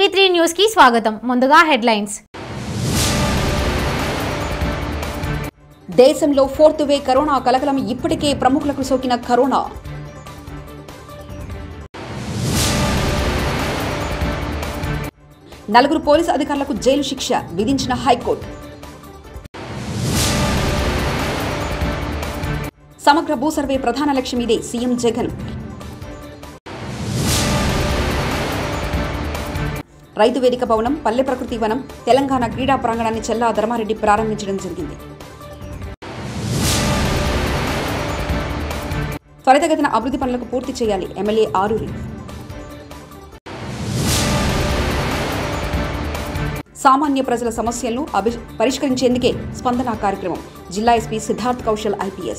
TV three news కి స్వాగతం ముందుగా హెడ్లైన్స్ దేశంలో ఫోర్త్ వే కరోనా కలకలం ఇప్పటికే ప్రముఖులకు సోకిన కరోనా నలుగురు పోలీసు అధికారులకు జైలు శిక్ష విధించిన హైకోర్టు సమగ్ర భూ సర్వే ప్రధాన లక్ష్యం ఇదే సీఎం జగన్ రైతు వేదిక భవనం పల్లె ప్రకృతి వనం తెలంగాణ క్రీడా ప్రాంగణాన్ని చెల్లా ధర్మారెడ్డి ప్రారంభించడం జరిగింది త్వరితగతిన అభివృద్ధి పనులకు పూర్తి చేయాలి ఎమ్మెల్యే ఆరూరి సామాన్య ప్రజల సమస్యలను అభి- పరిష్కరించేందుకే స్పందన కార్యక్రమం జిల్లా ఎస్పీ సిద్ధార్థ్ కౌశల్ ఐపీఎస్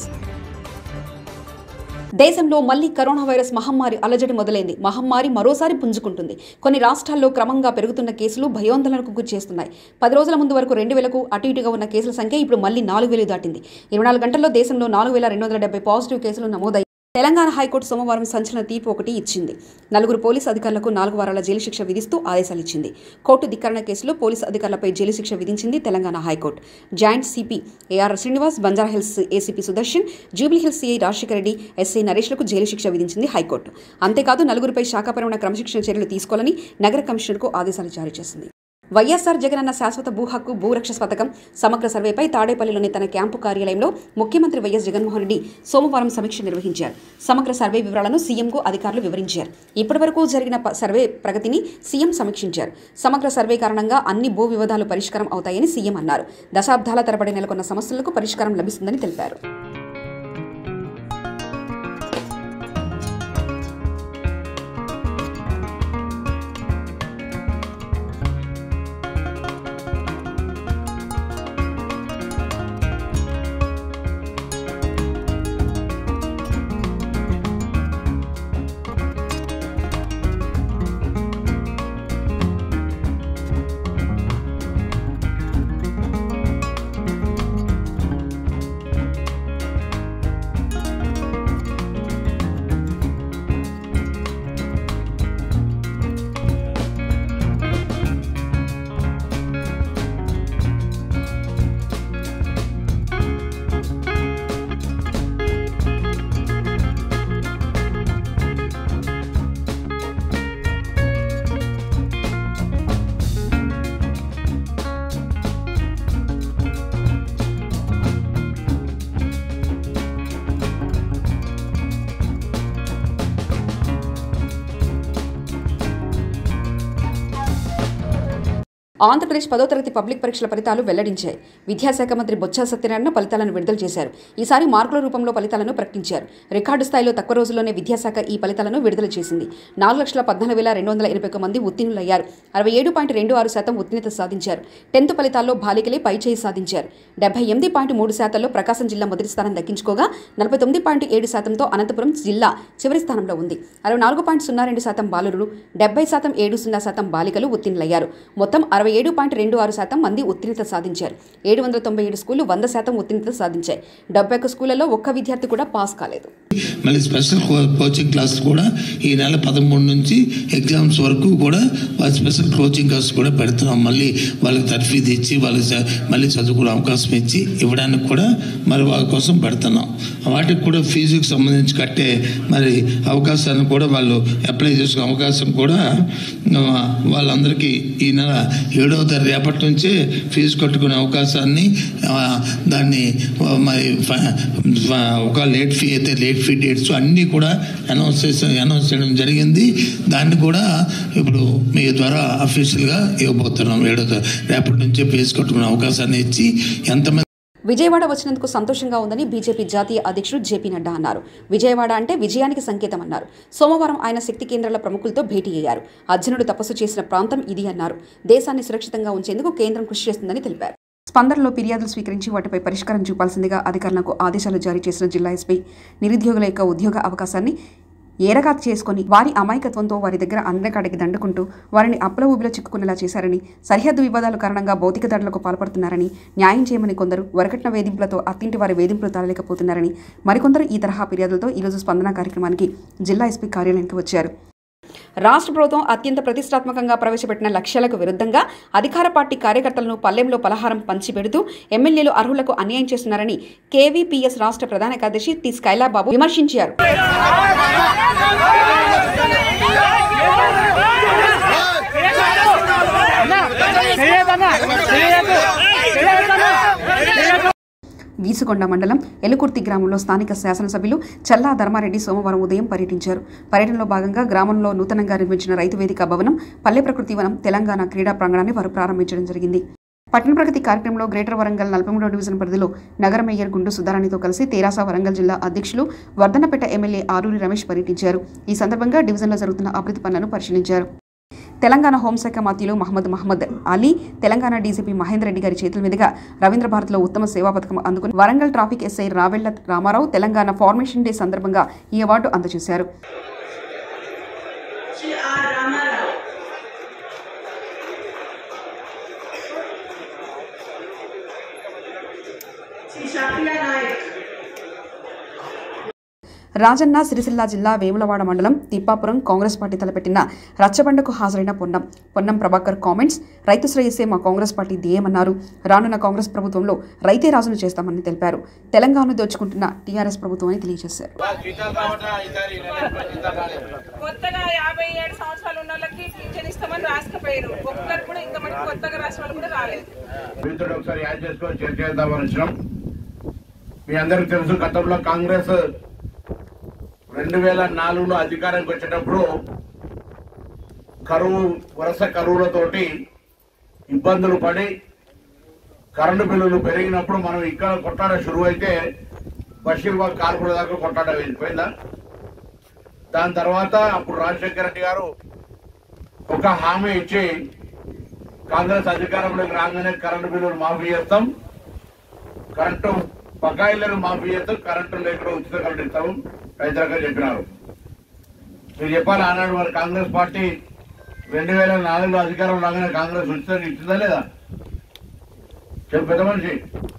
దేశంలో మళ్లీ కరోనా వైరస్ మహమ్మారి అలజడి మొదలైంది మహమ్మారి మరోసారి పుంజుకుంటుంది కొన్ని రాష్ట్రాల్లో క్రమంగా పెరుగుతున్న కేసులు భయోందనలకు గురి చేస్తున్నాయి పది రోజుల ముందు వరకు రెండు వేలకు అటు ఇటుగా ఉన్న కేసుల సంఖ్య ఇప్పుడు మళ్లీ నాలుగు వేలు దాటింది ఇరవై నాలుగు గంటల్లో దేశంలో నాలుగు వేల రెండు వందల డెబ్బై పాజిటివ్ కేసులు నమోదయ్యాయి తెలంగాణ హైకోర్టు సోమవారం సంచలన తీర్పు ఒకటి ఇచ్చింది నలుగురు పోలీసు అధికారులకు నాలుగు వారాల జైలు శిక్ష విధిస్తూ ఆదేశాలు ఇచ్చింది కోర్టు ధిక్కరణ కేసులో పోలీసు అధికారులపై జైలు శిక్ష విధించింది Telangana high court joint CP AR Srinivas Banjara Hills ACP Sudarshan Jubilee Hills CI Rajasekhara Reddy SI నరేష్లకు జైలు శిక్ష విధించింది హైకోర్టు అంతేకాదు నలుగురిపై శాఖాపరమైన క్రమశిక్షణ చర్యలు తీసుకోవాలని నగర కమిషనర్కు ఆదేశాలు జారీ చేసింది వైఎస్ఆర్ జగనన్న శాశ్వత భూ హక్కు భూరక్ష పథకం సమగ్ర సర్వేపై తాడేపల్లిలోని తన క్యాంపు కార్యాలయంలో ముఖ్యమంత్రి వైఎస్ జగన్మోహన్ రెడ్డి సోమవారం సమీక్ష నిర్వహించారు సమగ్ర సర్వే వివరాలను సీఎంకు అధికారులు వివరించారు ఇప్పటివరకు జరిగిన ప- సర్వే ప్రగతిని సీఎం సమీక్షించారు సమగ్ర సర్వే కారణంగా అన్ని భూ వివాదాలు పరిష్కారం అవుతాయని సీఎం అన్నారు దశాబ్దాల తరబడి నెలకొన్న సమస్యలకు పరిష్కారం లభిస్తుందని తెలిపారు ఆంధ్రప్రదేశ్ పదో తరగతి పబ్లిక్ పరీక్షల ఫలితాలు వెల్లడించాయి విద్యాశాఖ మంత్రి బొత్స సత్యనారాయణ ఫలితాలను విడుదల చేశారు ఈసారి మార్కుల రూపంలో ఫలితాలను ప్రకటించారు రికార్డు స్థాయిలో తక్కువ రోజుల్లోనే విద్యాశాఖ ఈ ఫలితాలను విడుదల చేసింది నాలుగు లక్షల పద్నాలుగు వేల రెండు వందల ఎనభై ఒక్క మంది ఉత్తీర్ణులయ్యారు అరవై ఏడు పాయింట్ రెండు ఆరు శాతం ఉత్తీర్ణత సాధించారు టెన్త్ ఫలితాల్లో బాలికలే పైచేయి సాధించారు డెబ్బై ఎనిమిది పాయింట్ మూడు శాతంలో ప్రకాశం జిల్లా మొదటి స్థానం దక్కించుకోగా నలభై తొమ్మిది పాయింట్ ఏడు శాతంతో అనంతపురం జిల్లా చివరి స్థానంలో ఉంది అరవై నాలుగు పాయింట్ సున్నా రెండు శాతం బాలురు డెబ్బై శాతం ఏడు సున్నా శాతం బాలికలు ఉత్తీర్ణులయ్యారు మొత్తం అరవై ఏడు పాయింట్ రెండు ఆరు శాతం మంది ఉత్తీర్ణత సాధించారు ఏడు వందల తొంభై ఏడు స్కూళ్లు వంద శాతం ఉత్తీర్ణత సాధించాయి డెబ్బై ఒక్క స్కూళ్లలో ఒక్క విద్యార్థి కూడా పాస్ కాలేదు మళ్ళీ స్పెషల్ కో- కోచింగ్ క్లాస్ కూడా ఈ నెల పదమూడు నుంచి ఎగ్జామ్స్ వరకు కూడా వాళ్ళ స్పెషల్ కోచింగ్ క్లాస్ కూడా పెడుతున్నాం మళ్ళీ వాళ్ళకి తర్ఫీదు ఇచ్చి వాళ్ళకి చ- మళ్ళీ చదువుకునే అవకాశం ఇచ్చి ఇవ్వడానికి కూడా మరి వాళ్ళ కోసం పెడుతున్నాం వాటికి కూడా ఫీజుకి సంబంధించి కట్టే మరి అవకాశాన్ని కూడా వాళ్ళు అప్లై చేసుకునే అవకాశం కూడా ఆ, వాళ్ళందరికీ ఈ నెల ఏడవ తారీఖు రేపటి నుంచే ఫీజు కట్టుకునే అవకాశాన్ని ఆ, దాన్ని ఆ, మరి ఫ- ఫ- ఒక లేట్ ఫీ అయితే లేట్ ఫీ డేట్స్ అన్నీ కూడా అనౌన్స్ చేసే అనౌన్స్ చేయడం జరిగింది దాన్ని కూడా ఇప్పుడు మీ ద్వారా అఫీషియల్గా ఇవ్వబోతున్నాం ఏడో తారీఖు రేపటి నుంచే ఫీజు కట్టుకునే అవకాశాన్ని ఇచ్చి ఎంతమంది విజయవాడ వచ్చినందుకు సంతోషంగా ఉందని బీజేపీ జాతీయ అధ్యక్షుడు జేపీ నడ్డా అన్నారు విజయవాడ అంటే విజయానికి సంకేతం అన్నారు సోమవారం ఆయన శక్తి కేంద్రాల ప్రముఖులతో భేటీ అయ్యారు అర్జునుడు తపస్సు చేసిన ప్రాంతం ఇది అన్నారు దేశాన్ని సురక్షితంగా ఉంచేందుకు కేంద్రం కృషి చేస్తుందని తెలిపారు స్పందనలో ఫిర్యాదులు స్వీకరించి వాటిపై పరిష్కారం చూపాల్సిందిగా అధికారులకు ఆదేశాలు జారీ చేసిన జిల్లా ఎస్పీ నిరుద్యోగుల యొక్క ఉద్యోగ అవకాశాన్ని ఏరగా చేసుకొని వారి అమాయకత్వంతో వారి దగ్గర అందరికాడికి దండుకుంటూ వారిని అప్పుల ఊబిలో చిక్కుకునేలా చేశారని సరిహద్దు వివాదాల కారణంగా భౌతిక దాడులకు పాల్పడుతున్నారని న్యాయం చేయమని కొందరు వరకట్న వేధింపులతో అత్తింటి వారి వేధింపులు తాళలేకపోతున్నారని మరికొందరు ఈ తరహా ఫిర్యాదులతో ఈరోజు స్పందన కార్యక్రమానికి జిల్లా ఎస్పీ కార్యాలయానికి వచ్చారు రాష్ట్ర ప్రభుత్వం అత్యంత ప్రతిష్టాత్మకంగా ప్రవేశపెట్టిన లక్ష్యాలకు విరుద్ధంగా అధికార పార్టీ కార్యకర్తలను పల్లెంలో పలహారం పంచిపెడుతూ ఎమ్మెల్యేలు అర్హులకు అన్యాయం చేస్తున్నారని కేవీపీఎస్ రాష్ట్ర ప్రధాన కార్యదర్శి టి స్కైలాబాబు విమర్శించారు వీసుకొండ మండలం ఎలుకుర్తి గ్రామంలో స్థానిక శాసనసభ్యులు చల్లా ధర్మారెడ్డి సోమవారం ఉదయం పర్యటించారు పర్యటనలో భాగంగా గ్రామంలో నూతనంగా నిర్మించిన రైతు వేదిక భవనం పల్లె ప్రకృతి వనం తెలంగాణ క్రీడా ప్రాంగణాన్ని వారు ప్రారంభించడం జరిగింది పట్టణ ప్రగతి కార్యక్రమంలో గ్రేటర్ వరంగల్ నలభై మూడో డివిజన్ పరిధిలో నగర మేయర్ గుండు సుధారాణితో కలిసి తెరాస వరంగల్ జిల్లా అధ్యక్షులు వర్ధనపేట ఎమ్మెల్యే ఆరూరి రమేష్ పర్యటించారు ఈ సందర్భంగా డివిజన్లో జరుగుతున్న అభివృద్ధి పనులను పరిశీలించారు తెలంగాణ హోంశాఖ మంత్రులు మహమ్మద్ మహమ్మద్ అలీ తెలంగాణ డీసీపీ మహేందర్ రెడ్డి గారి చేతుల మీదుగా రవీంద్ర భారత్లో ఉత్తమ సేవా పథకం అందుకుని Warangal traffic SI Ravella Rama Rao Telangana formation day సందర్భంగా ఈ అవార్డు అందజేశారు శ్రీ ఆర్ రామారావు శ్రీ షాకిలా నాయక్ రాజన్న సిరిసిల్ల జిల్లా వేములవాడ మండలం తిప్పాపురం కాంగ్రెస్ పార్టీ తలపెట్టిన రచ్చబండకు హాజరైన పొన్నం పొన్నం ప్రభాకర్ కామెంట్స్ రైతు శ్రేయస్సే మా కాంగ్రెస్ పార్టీ ధ్యేయమన్నారు రానున్న కాంగ్రెస్ ప్రభుత్వంలో రైతే రాజును చేస్తామని తెలిపారు తెలంగాణ దోచుకుంటున్న టీఆర్ఎస్ ప్రభుత్వం అని తెలియజేశారు కొత్తగా యాభై ఏడు సంవత్సరాలు ఉన్న వాళ్ళకి పింఛన్ ఇస్తామని రాసుకుపోయారు ఒక్కరు కూడా ఇంతమంది కొత్తగా రాసిన వాళ్ళు కూడా రాలేదు మీతో ఒకసారి యాడ్ చేసుకొని చర్చ చేద్దామని వచ్చినాం మీ అందరికి తెలుసు గతంలో కాంగ్రెస్ రెండు వేల నాలుగులో అధికారానికి వచ్చేటప్పుడు కరువు వరుస కరువులతోటి ఇబ్బందులు పడి కరెంటు బిల్లులు పెరిగినప్పుడు మనం ఇక్కడ కొట్టాడ షురువు అయితే బషీర్బాగ్ కార్పొరేట్ దాకా కొట్టాడ వెళ్ళిపోయిందా దాని తర్వాత అప్పుడు రాజశేఖర రెడ్డి గారు ఒక హామీ ఇచ్చి కాంగ్రెస్ అధికారంలోకి రాగానే కరెంటు బిల్లులు మాఫీ చేస్తాం కరెంటు బకాయిలను మాఫీ చేస్తాం కరెంటు లేకుండా ఉచిత కరెంటు ఇస్తాం రైతులకు చెప్పినారు మీరు చెప్పాలి ఆనాడు మరి కాంగ్రెస్ పార్టీ రెండు వేల నాలుగులో అధికారం రాగానే కాంగ్రెస్ ఉచిత ఇచ్చిందా లేదా చెప్పు పెద్ద మనిషి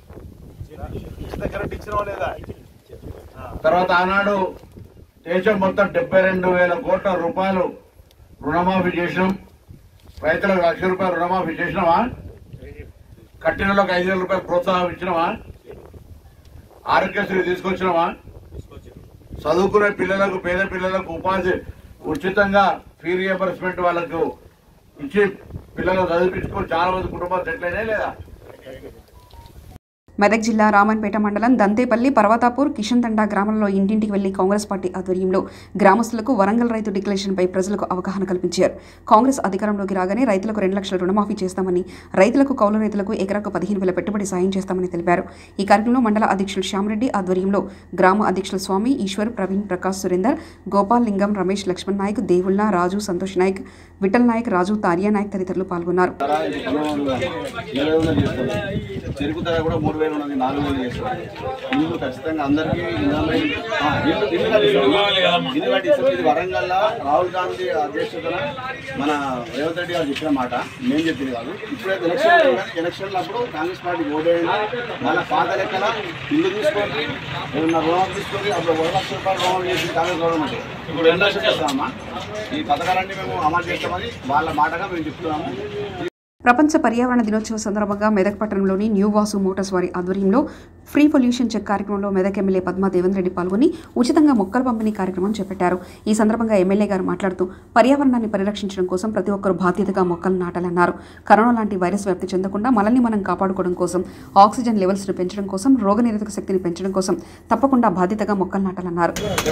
తర్వాత ఆనాడు దేశం మొత్తం డెబ్బై రెండు వేల కోట్ల రూపాయలు రుణమాఫీ చేసినాం రైతులకు లక్ష రూపాయలు రుణమాఫీ చేసినావా కట్టిన వాళ్ళకి ఐదు వేల రూపాయలు ప్రోత్సాహం ఇచ్చినావా ఆరోగ్యశ్రీ తీసుకొచ్చినావా చదువుకునే పిల్లలకు పేద పిల్లలకు ఉపాధి ఉచితంగా ఫీ రియంబర్స్మెంట్ వాళ్ళకు ఇచ్చి పిల్లలు చదివించుకొని చాలా మంది కుటుంబాలు సెటిల్ అయినాయి లేదా మెదక్ జిల్లా రామన్పేట మండలం దంతేపల్లి పర్వతాపూర్ కిషన్ తండా గ్రామంలో ఇంటింటికి వెళ్లి కాంగ్రెస్ పార్టీ ఆధ్వర్యంలో గ్రామస్తులకు వరంగల్ రైతు డిక్లరేషన్పై ప్రజలకు అవగాహన కల్పించారు కాంగ్రెస్ అధికారంలోకి రాగానే రైతులకు రెండు లక్షల రుణమాఫీ చేస్తామని రైతులకు కౌలు రైతులకు ఎకరాకు పదిహేను వేల పెట్టుబడి సాయం చేస్తామని తెలిపారు ఈ కార్యక్రమంలో మండల అధ్యక్షులు శ్యామరెడ్డి ఆధ్వర్యంలో గ్రామ అధ్యక్షులు స్వామి ఈశ్వర్ ప్రవీణ్ ప్రకాష్ సురేందర్ గోపాల్ లింగం రమేష్ లక్ష్మణ్ నాయక్ దేవుళ్ళ రాజు సంతోష్ నాయక్ విఠల్ నాయక్ రాజు తారియా నాయక్ తదితరులు పాల్గొన్నారు ఇరవై వందలు చేస్తారు చెరుకు ధర కూడా మూడు వేలు ఉన్నది నాలుగు వేలు చేస్తారు ఇల్లు ఖచ్చితంగా అందరికీ ఇంద్రమై ఆ, ఇల్లు ఇల్లు కట్టిస్తాం. ఇల్లు కట్టిస్తాం ఇది వరంగల్ రాహుల్ గాంధీ అధ్యక్షతన మన రేవంత్ రెడ్డి గారు చెప్పిన మాట మేము చెప్పింది కాదు ఇప్పుడైతే ఎలక్షన్ ఎలక్షన్లు అప్పుడు కాంగ్రెస్ పార్టీ ఓటైనా మన పాత లెక్కన ఇల్లు తీసుకోండి ఏమన్నా రుణం తీసుకోండి అప్పుడు ఒక లక్ష రూపాయలు రుణం చేసి కాంగ్రెస్ గవర్నమెంట్ ఇప్పుడు రెండు లక్షలు చేస్తామా ఈ పథకాలన్నీ మేము అమలు చేస్తామని వాళ్ళ మాటగా మేము చెప్తున్నాము ప్రపంచ పర్యావరణ దినోత్సవ సందర్భంగా మెదక్ పట్టణంలోని న్యూ వాసు మోటార్స్ వారి ఆధ్వర్యంలో ఫ్రీ పొల్యూషన్ చెక్ కార్యక్రమంలో మెదక్ ఎమ్మెల్యే పద్మా దేవేంద్ర రెడ్డి పాల్గొని ఉచితంగా మొక్కల పంపిణీ కార్యక్రమం చేపట్టారు ఈ సందర్భంగా ఎమ్మెల్యే గారు మాట్లాడుతూ పర్యావరణాన్ని పరిరక్షించడం కోసం ప్రతి ఒక్కరూ బాధ్యతగా మొక్కలు నాటాలన్నారు కరోనా లాంటి వైరస్ వ్యాప్తి చెందకుండా మనల్ని మనం కాపాడుకోవడం కోసం ఆక్సిజన్ లెవెల్స్ను పెంచడం కోసం రోగనిరోధక శక్తిని పెంచడం కోసం తప్పకుండా బాధ్యతగా మొక్కలు నాటాలన్నారు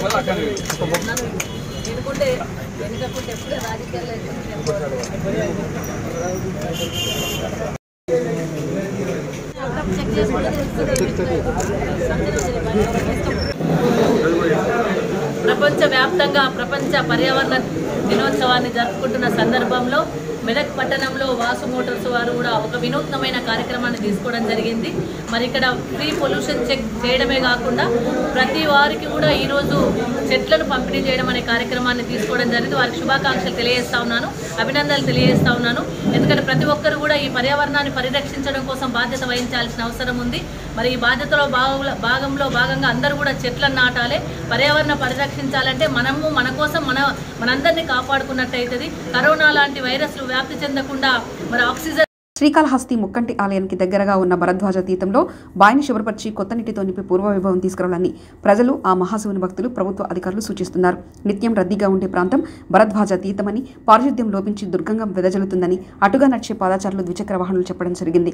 ప్రపంచవ్యాప్తంగా ప్రపంచ పర్యావరణ దినోత్సవాన్ని జరుపుకుంటున్న సందర్భంలో మెదక్ పట్టణంలో వాసు మోటార్స్ వారు కూడా ఒక వినూత్నమైన కార్యక్రమాన్ని తీసుకోవడం జరిగింది మరి ఇక్కడ ఫ్రీ పొల్యూషన్ చెక్ చేయడమే కాకుండా ప్రతి వారికి కూడా ఈరోజు చెట్లను పంపిణీ చేయడం అనే కార్యక్రమాన్ని తీసుకోవడం జరిగింది వారికి శుభాకాంక్షలు తెలియజేస్తా ఉన్నాను అభినందనలు తెలియజేస్తా ఉన్నాను ఎందుకంటే ప్రతి ఒక్కరు కూడా ఈ పర్యావరణాన్ని పరిరక్షించడం కోసం బాధ్యత వహించాల్సిన అవసరం ఉంది మరి ఈ బాధ్యతలో భాగంలో భాగంలో భాగంగా అందరూ కూడా చెట్లను నాటాలి పర్యావరణ పరిరక్షించాలంటే మనము మన కోసం మన మనందరినీ కాపాడుకున్నట్టు అవుతుంది కరోనా లాంటి వైరస్లు వ్యాప్తి చెందకుండా మరి ఆక్సిజన్ శ్రీకాళహస్తి ముక్కంటి ఆలయానికి దగ్గరగా ఉన్న భరద్వాజ తీర్థంలో బాయిని శుభ్రపరిచి కొత్త నీటితో నింపి పూర్వ వైభవం తీసుకురావాలని ప్రజలు ఆ మహాశివుని భక్తులు ప్రభుత్వ అధికారులు సూచిస్తున్నారు నిత్యం రద్దీగా ఉండే ప్రాంతం భరద్వాజ తీర్థమని పారిశుద్ధ్యం లోపించి దుర్గంగా వెదజల్లుతుందని అటుగా నడిచే పాదాచారులు ద్విచక్ర వాహనాలు చెప్పడం జరిగింది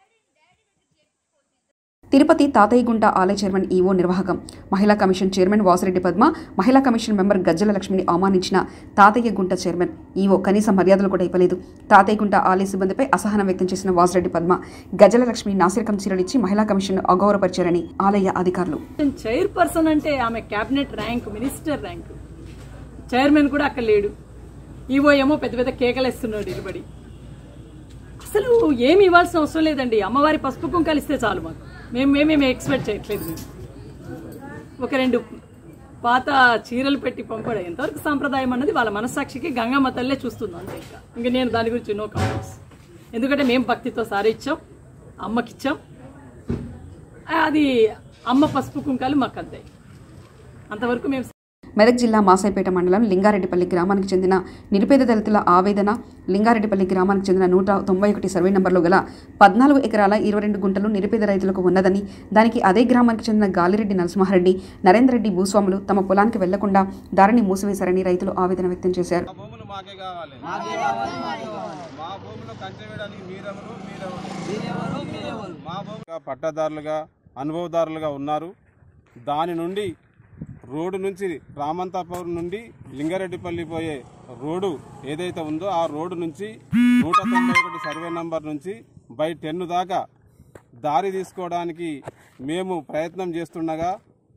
తిరుపతి తాతయ్యగుంట ఆలయ చైర్మన్ ఈవో నిర్వాహకం మహిళా కమిషన్ చైర్మన్ వాసిరెడ్డి పద్మ మహిళా కమిషన్ మెంబర్ గజ్జల లక్ష్మిని అవమానించిన తాతయ్యగుంట చైర్మన్ ఈవో కనీస మర్యాదలు కూడా ఇవ్వలేదు తాతయ్యగుంట ఆలయ సిబ్బందిపై అసహనం వ్యక్తం చేసిన వాసిరెడ్డి పద్మ గజ్జల లక్ష్మి నాసిరకం చీరలిచ్చి మహిళా కమిషన్ అగౌరవపరిచారని ఆలయ అధికారులు చైర్పర్సన్ అంటే ఆమె cabinet rank minister rank chairman కూడా అక్కడ లేడు ఈవో ఏమో పెద్ద పెద్ద కేకలేస్తున్నాడు నిలబడి అసలు ఏమి ఇవ్వాల్సిన అవసరం లేదండి అమ్మవారి పసుపు కుంకాలు ఇస్తే చాలు మాకు మేము మేమేమి ఎక్స్పెక్ట్ చేయట్లేదు మేము ఒక రెండు పాత చీరలు పెట్టి పంపడం ఎంతవరకు సాంప్రదాయం అన్నది వాళ్ళ మనస్సాక్షికి గంగమ్మ తల్లే చూస్తుంది అంతే ఇంకా ఇంకా నేను దాని గురించి నో కామెంట్స్ ఎందుకంటే మేము భక్తితో సారీ ఇచ్చాం అమ్మకిచ్చాం అది అమ్మ పసుపు కుంకాలు మాకు అంతే అంతవరకు మేము మెదక్ జిల్లా మాసాయిపేట మండలం లింగారెడ్డిపల్లి గ్రామానికి చెందిన నిరుపేద దళితుల ఆవేదన లింగారెడ్డిపల్లి గ్రామానికి చెందిన నూట తొంభై ఒకటి సర్వే నంబర్లో గల పద్నాలుగు ఎకరాల ఇరవై రెండు గుంటలు నిరుపేద రైతులకు ఉన్నదని దానికి అదే గ్రామానికి చెందిన గాలిరెడ్డి నరసింహారెడ్డి నరేందర్ రెడ్డి భూస్వాములు తమ పొలానికి వెళ్లకుండా దారిని మూసివేశారని రైతులు ఆవేదన వ్యక్తం చేశారు భూములు మాకే కావాలి మా భూమిలో కంచె వేయడానికి మీరెవరు మీరెవరు మా భూమి పట్టదారులుగా అనుభవదారులుగా ఉన్నారు దాని నుండి రోడ్డు నుంచి రామంతాపురం నుండి లింగారెడ్డిపల్లి పోయే రోడ్డు ఏదైతే ఉందో ఆ రోడ్డు నుంచి నూట తొంభై ఒకటి సర్వే నంబర్ నుంచి బై టెన్ దాకా దారి తీసుకోవడానికి మేము ప్రయత్నం చేస్తుండగా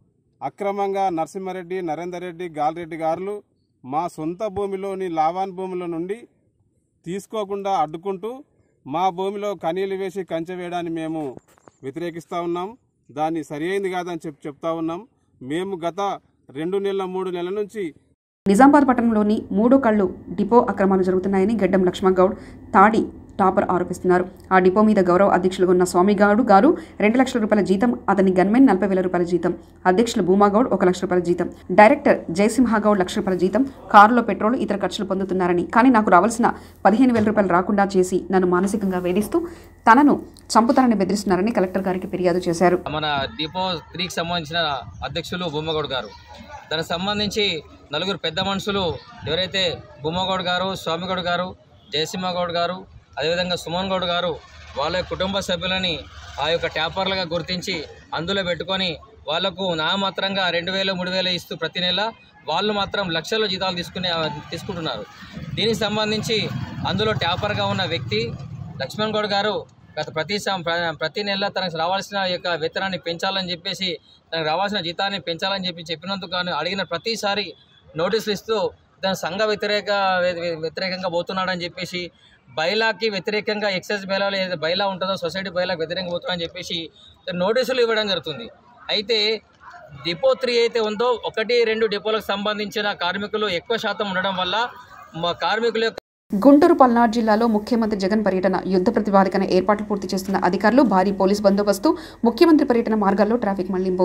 అక్రమంగా నరసింహారెడ్డి నరేందర్ రెడ్డి గాలిరెడ్డి గారులు మా సొంత భూమిలోని లావాన్ భూముల నుండి తీసుకోకుండా అడ్డుకుంటూ మా భూమిలో కనీలు వేసి కంచె వేయడాన్ని మేము వ్యతిరేకిస్తూ ఉన్నాం దాన్ని సరి అయింది కాదని చెప్పి చెప్తా ఉన్నాం మేము గత రెండు నెలల మూడు నెలల నుంచి నిజామాబాద్ పట్టణంలోని మూడో కళ్ళు డిపో అక్రమాలు జరుగుతున్నాయని గడ్డం లక్ష్మణగౌడ్ తాడి టాపర్ ఆరోపిస్తున్నారు ఆ డిపో మీద గౌరవ అధ్యక్షులుగా ఉన్న స్వామిగౌడ్ గారు రెండు లక్షల రూపాయల జీతం అతని గన్మెన్ నలభై వేల రూపాయల జీతం అధ్యక్షులు భూమాగౌడ్ ఒక లక్ష రూపాయల జీతం డైరెక్టర్ జయసింహగౌడ్ లక్ష రూపాయల జీతం కారులో పెట్రోల్ ఇతర ఖర్చులు పొందుతున్నారని కానీ నాకు రావాల్సిన పదిహేను వేల రూపాయలు రాకుండా చేసి నన్ను మానసికంగా వేధిస్తూ తనను చంపుతారని బెదిరిస్తున్నారని కలెక్టర్ గారికి ఫిర్యాదు చేశారు మన డిపో త్రీకి సంబంధించిన అధ్యక్షులు బొమ్మగౌడ్ గారు దానికి సంబంధించి నలుగురు పెద్ద మనుషులు ఎవరైతే బొమ్మగౌడ్ గారు స్వామిగౌడ్ గారు జయసింహగౌడ్ గారు అదేవిధంగా సుమన్ గౌడ్ గారు వాళ్ళ కుటుంబ సభ్యులని ఆ యొక్క ట్యాపర్లుగా గుర్తించి అందులో పెట్టుకొని వాళ్లకు నామాత్రంగా రెండు వేలు మూడు వేలు ఇస్తూ ప్రతి నెల వాళ్ళు మాత్రం లక్షల్లో జీతాలు తీసుకునే తీసుకుంటున్నారు దీనికి సంబంధించి అందులో ట్యాపర్గా ఉన్న వ్యక్తి లక్ష్మణ్ గౌడ్ గారు గత ప్రతి సం- ప్ర- ప్రతి నెల తనకు రావాల్సిన యొక్క వేతనాన్ని పెంచాలని చెప్పేసి తనకు రావాల్సిన జీతాన్ని పెంచాలని చెప్పి చెప్పినందుకు గాను అడిగిన ప్రతిసారి నోటీసులు ఇస్తూ దాని సంఘ వ్యతిరేక వ్య- వ్యతిరేకంగా పోతున్నాడని చెప్పేసి బైలాకి వ్యతిరేకంగా ఎక్సైజ్ బైలాలో ఏదైతే బైలా ఉంటుందో సొసైటీ బైలాకి వ్యతిరేకంగా పోతున్నాడని చెప్పేసి నోటీసులు ఇవ్వడం జరుగుతుంది అయితే డిపో త్రీ అయితే ఉందో ఒకటి రెండు డిపోలకు సంబంధించిన కార్మికులు ఎక్కువ శాతం ఉండడం వల్ల మా కార్మికుల యొక్క గుంటూరు పల్నాడు జిల్లాలో ముఖ్యమంత్రి జగన్ పర్యటన యుద్ధ ప్రతిపాదికన ఏర్పాట్లు పూర్తి చేస్తున్న అధికారులు భారీ పోలీస్ బందోబస్తు ముఖ్యమంత్రి పర్యటన మార్గాల్లో ట్రాఫిక్ మళ్లింపు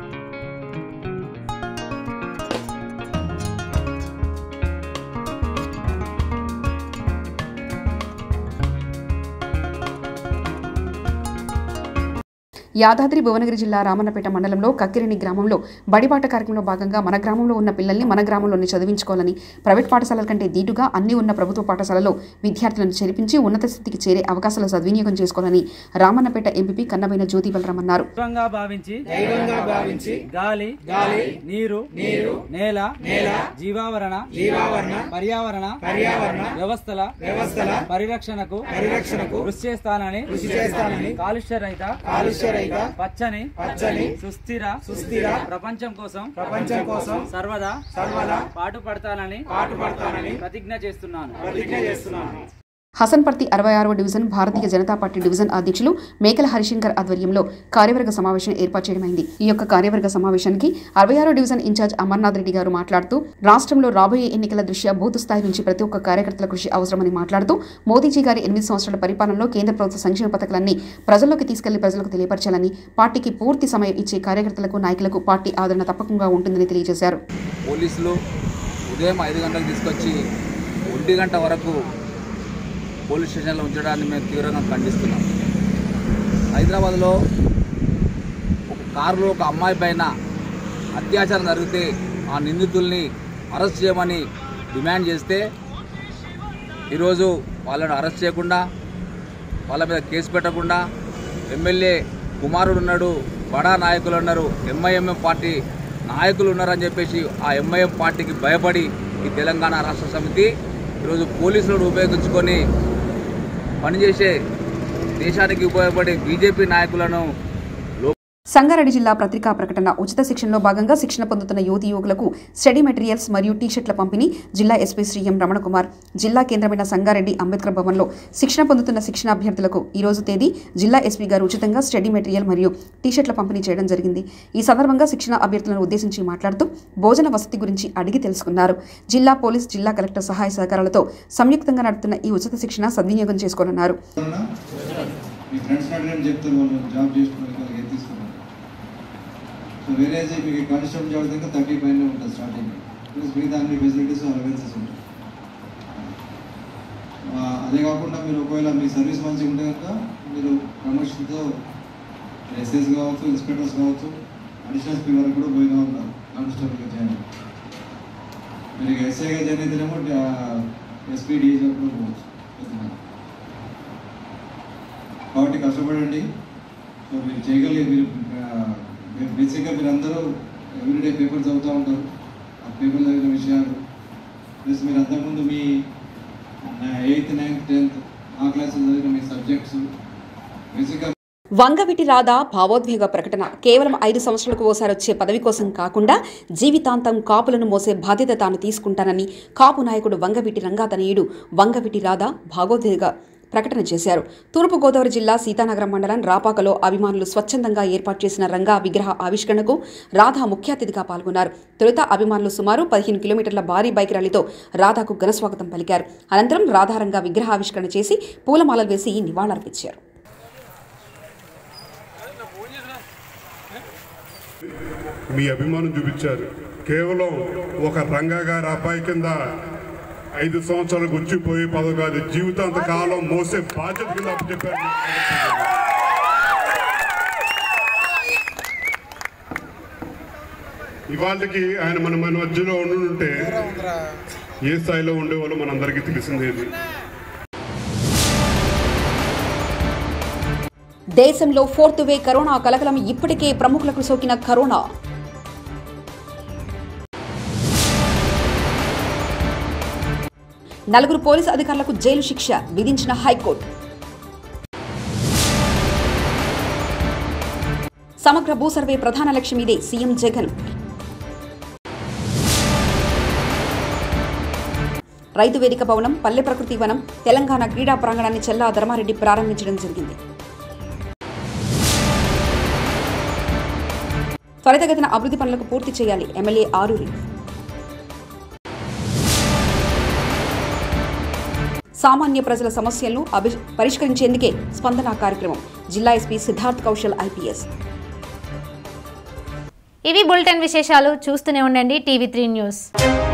యాదాద్రి భువనగిరి జిల్లా రామన్నపేట మండలంలో కక్కిరిని గ్రామంలో బడిబాట కార్యక్రమంలో భాగంగా మన గ్రామంలో ఉన్న పిల్లల్ని మన గ్రామంలోనే చదివించుకోవాలని ప్రైవేట్ పాఠశాలల కంటే దీటుగా అన్ని ఉన్న ప్రభుత్వ పాఠశాలలో విద్యార్థులను చేర్పించి ఉన్నత స్థితికి చేరే అవకాశాల సద్వినియోగం చేసుకోవాలని రామన్నపేట ఎంపీ కన్నబైన జ్యోతి బలరాం అన్నారు దైవంగా భావించి దైవంగా భావించి గాలి గాలి నీరు నీరు నేల నేల జీవావరణ జీవావరణ పర్యావరణ పర్యావరణ వ్యవస్థల వ్యవస్థల పరిరక్షణకు పరిరక్షణకు కృషి చేస్తానని కృషి చేస్తానని కాలుష్య రహిత కాలుష్య రహిత పచ్చని పచ్చని సుస్థిర సుస్థిర ప్రపంచం కోసం ప్రపంచం కోసం సర్వదా సర్వదా పాటు పడతానని పాటు పడతానని ప్రతిజ్ఞ చేస్తున్నాను ప్రతిజ్ఞ చేస్తున్నాను హసన్పర్తి అరవై ఆరవ division Bharatiya Janata Party division అధ్యక్షులు మేకల హరిశంకర్ ఆధ్వర్యంలో కార్యవర్గ సమావేశం ఏర్పాటు చేయడమైంది ఈ యొక్క కార్యవర్గ సమావేశానికి అరవై ఆరో డివిజన్ ఇన్ఛార్జ్ అమర్నాథ్ రెడ్డి గారు మాట్లాడుతూ రాష్ట్రంలో రాబోయే ఎన్నికల దృష్ట్యా బూత్ స్థాయి నుంచి ప్రతి ఒక్క కార్యకర్తల కృషి అవసరమని మాట్లాడుతూ మోదీజీ గారి ఎనిమిది సంవత్సరాల పరిపాలనలో కేంద్ర ప్రభుత్వ సంక్షేమ పథకాలన్నీ ప్రజల్లోకి తీసుకెళ్లి ప్రజలకు తెలియపరచాలని పార్టీకి పూర్తి సమయం ఇచ్చే కార్యకర్తలకు నాయకులకు పార్టీ ఆదరణ తప్పకుండా ఉంటుందని తెలియజేశారు పోలీసులు ఉదయం ఐదు గంటలకు తీసుకొచ్చి ఒంటి గంట వరకు పోలీస్ స్టేషన్లో ఉంచడాన్ని మేము తీవ్రంగా ఖండిస్తున్నాం హైదరాబాద్లో ఒక కారులో ఒక అమ్మాయి పైన అత్యాచారం జరిగితే ఆ నిందితుల్ని అరెస్ట్ చేయమని డిమాండ్ చేస్తే ఈరోజు వాళ్ళని అరెస్ట్ చేయకుండా వాళ్ళ మీద కేసు పెట్టకుండా ఎమ్మెల్యే కుమారుడు ఉన్నాడు బడా నాయకులు ఉన్నారు ఎంఐఎంఎం పార్టీ నాయకులు ఉన్నారని చెప్పేసి ఆ ఎంఐఎం పార్టీకి భయపడి ఈ తెలంగాణ రాష్ట్ర సమితి ఈరోజు పోలీసులను ఉపయోగించుకొని పనిచేసే దేశానికి ఉపయోగపడే బీజేపీ నాయకులను సంగారెడ్డి జిల్లా పత్రికా ప్రకటన ఉచిత శిక్షణలో భాగంగా శిక్షణ పొందుతున్న యువతి యువకులకు స్టడీ మెటీరియల్స్ మరియు టీషర్ట్ల పంపిణీ జిల్లా ఎస్పీ శ్రీ ఎం రమణకుమార్ జిల్లా కేంద్రమైన సంగారెడ్డి అంబేద్కర్ భవన్లో శిక్షణ పొందుతున్న శిక్షణ అభ్యర్థులకు ఈ రోజు తేదీ జిల్లా ఎస్పీ గారు ఉచితంగా స్టడీ మెటీరియల్ మరియు టీషర్ట్ల పంపిణీ చేయడం జరిగింది ఈ సందర్భంగా శిక్షణ అభ్యర్థులను ఉద్దేశించి మాట్లాడుతూ భోజన వసతి గురించి అడిగి తెలుసుకున్నారు జిల్లా పోలీస్ జిల్లా కలెక్టర్ సహాయ సహకారాలతో సంయుక్తంగా నడుపుతున్న ఈ ఉచిత శిక్షణ సద్వినియోగం చేసుకోనున్నారు మీ ఫ్రెండ్స్ అడిగిన చెప్తారు వాళ్ళు జాబ్ చేసుకునే వాళ్ళకి తీసుకున్నారు సో వేరే మీకు కానిస్టేబుల్ జాబ్ దగ్గర థర్టీ పైన ఉంటుంది స్టార్టింగ్ ప్లస్ మిగతా అన్ని ఫెసిలిటీస్ అలవెన్సెస్ ఉంటాయి ఆ, అదే కాకుండా మీరు ఒకవేళ మీ సర్వీస్ మంచిగా ఉంటే కనుక మీరు ప్రమోషన్తో ఎస్ఎస్ కావచ్చు ఇన్స్పెక్టర్స్ కావచ్చు అడిషనల్ స్పీ వరకు కూడా పోయినా ఉన్నారు కానిస్టేబుల్గా జాయిన్ అయ్యి. మీరు ఇక ఎస్ఐగా జాయిన్ అయితేనేమో ఎస్పీ డిఎస్ కూడా పోవచ్చు కొద్దిమంది. కాబట్టి కష్టపడండి సో మీరు చేయగలిగే మీరు ఆ, మీరు బేసిక్గా మీరు అందరూ ఎవ్రీడే పేపర్ చదువుతూ ఉంటారు ఆ పేపర్ చదివిన విషయాలు ప్లస్ మీరు అంతకుముందు మీ ఎయిత్ నైన్త్ టెన్త్ ఆ క్లాసులు చదివిన మీ సబ్జెక్ట్స్ బేసిక్గా వంగవిటి రాధా భావోద్వేగ ప్రకటన కేవలం ఐదు సంవత్సరాలకు ఓసారి వచ్చే పదవి కోసం కాకుండా జీవితాంతం కాపులను మోసే బాధ్యత తాను తీసుకుంటానని కాపు నాయకుడు వంగవిటి రంగాతనయుడు వంగవిటి రాధా భావోద్వేగ ప్రకటన చేశారు తూర్పుగోదావరి జిల్లా సీతానగరం మండలం రాపాకలో అభిమానులు స్వచ్ఛందంగా ఏర్పాటు చేసిన రంగా విగ్రహ ఆవిష్కరణకు రాధా ముఖ్య అతిథిగా పాల్గొన్నారు తొలుత అభిమానులు సుమారు పదిహేను కిలోమీటర్ల భారీ బైక్ ర్యాలీతో రాధాకు ఘనస్వాగతం పలికారు అనంతరం రాధారంగా విగ్రహ ఆవిష్కరణ చేసి పూలమాలలు వేసి నివాళులర్పించారు మీ అభిమానం చూపించారు కేవలం ఒక రంగా గారి అబ్బాయి కింద ఐదు సంవత్సరాలకు వచ్చిపోయి పదవి కాదు జీవితాంత కాలం మోసే బాధ్యత కింద అప్పచెప్పారు ఇవాళకి ఆయన మన మన మధ్యలో ఉండుంటే ఏ స్థాయిలో ఉండేవాళ్ళు మనందరికీ తెలిసిందేది దేశంలో ఫోర్త్ వే కరోనా కలకలం ఇప్పటికే ప్రముఖులకు సోకిన కరోనా నలుగురు పోలీసు అధికారులకు జైలు శిక్ష విధించిన హైకోర్టు సమగ్ర భూ సర్వే ప్రధాన లక్ష్యం ఇదే సీఎం జగన్ రైతు వేదిక భవనం పల్లె ప్రకృతి వనం తెలంగాణ క్రీడా ప్రాంగణాన్ని చెల్లా ధర్మారెడ్డి ప్రారంభించడం జరిగింది త్వరితగతిన అభివృద్ధి పనులకు పూర్తి చేయాలి ఎమ్మెల్యే ఆరూరి సామాన్య ప్రజల సమస్యలను అభి పరిష్కరించేందుకే స్పందన కార్యక్రమం జిల్లా ఎస్పీ సిద్ధార్థ్ కౌశల్ ఐపీఎస్ ఇవి బులెటిన్ విశేషాలు చూస్తూనే ఉండండి టీవీ త్రీ న్యూస్